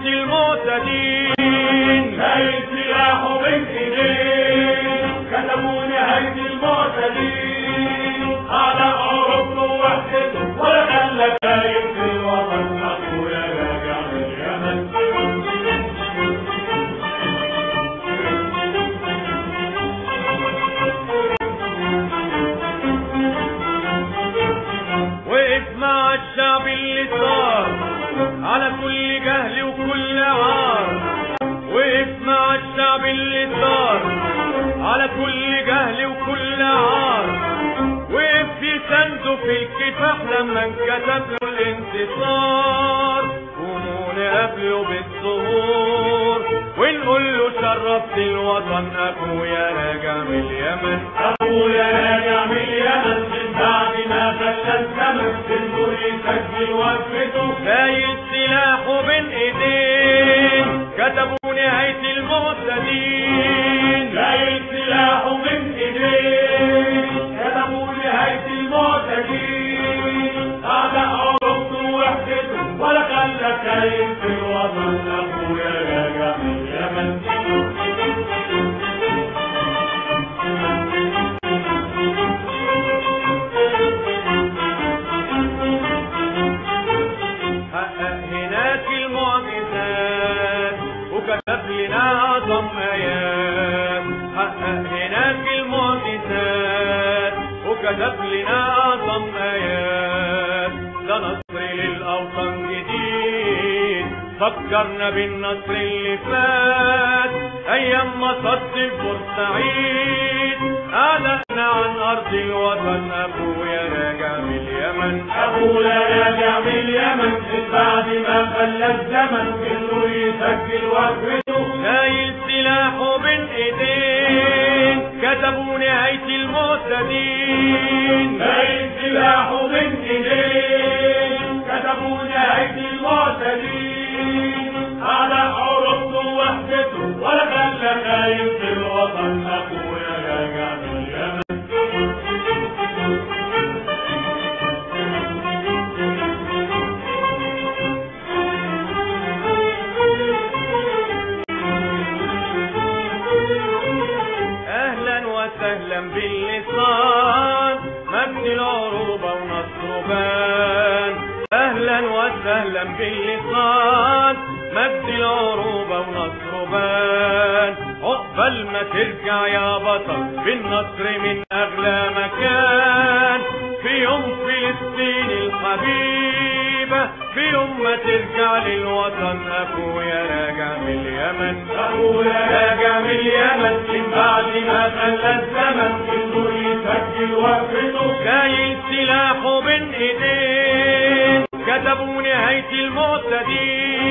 نهاية المعتدين شايل سلاحه بين ايديه كتبوا نهاية المعتدين على اوروبا وحدته ولا خلى كاين في الوطن اخويا راجع من اليمن وقف مع الشعب اللي صار على كل جهل وكل عار وقف مع الشعب اللي صار على كل جهل وكل عار وقف يسنده في الكفاح لما انكتب له الانتصار قوموا نقابله بالظهور ونقول له شرفت الوطن اخويا راجع من اليمن ابويا راجع من اليمن من بعد ما خلى الزمن سنه يسجل وقفته شايل سلاحه بين ايدين كتبوا نهاية المعتدين شايل سلاحه من ايديه كتبوا نهاية المعتدين على اوروبا وحدته ولا خلى كاين في الوطن ابويا راجع من اليمن حقق هناك المعجزات وكتب لنا أعظم آيات حقق هناك المعجزات وكتب لنا أعظم آيات ده نصر للأوطان جديد فكرنا بالنصر اللي فات أيام ما صد بورسعيد أعلقنا عن أرض الوطن أبويا راجع من اليمن ابويا راجع من اليمن من بعد ما خلى الزمن انه يسجل وقفته شايل سلاحه بين ايدين كتبوا نهاية المعتدين شايل سلاحه من ايديه كتبوا نهاية المعتدين على اوروبا وحدته ولا خلى خاين في الوطن اخويا راجع من اليمن اهلا وسهلا باللسان مجد العروبة ونصر بان اهلا وسهلا باللسان مجد العروبة ونصر بان عقبال ما ترجع يا بطل بالنصر من اغلى مكان في يوم فلسطين الحبيبة في يوم ما ترجع للوطن اخويا راجع من اليمن ابويا راجع من اليمن من بعد ما خلى الزمن انه يسجل وقفته شايل سلاحه بين ايدين كتبوا نهاية المعتدين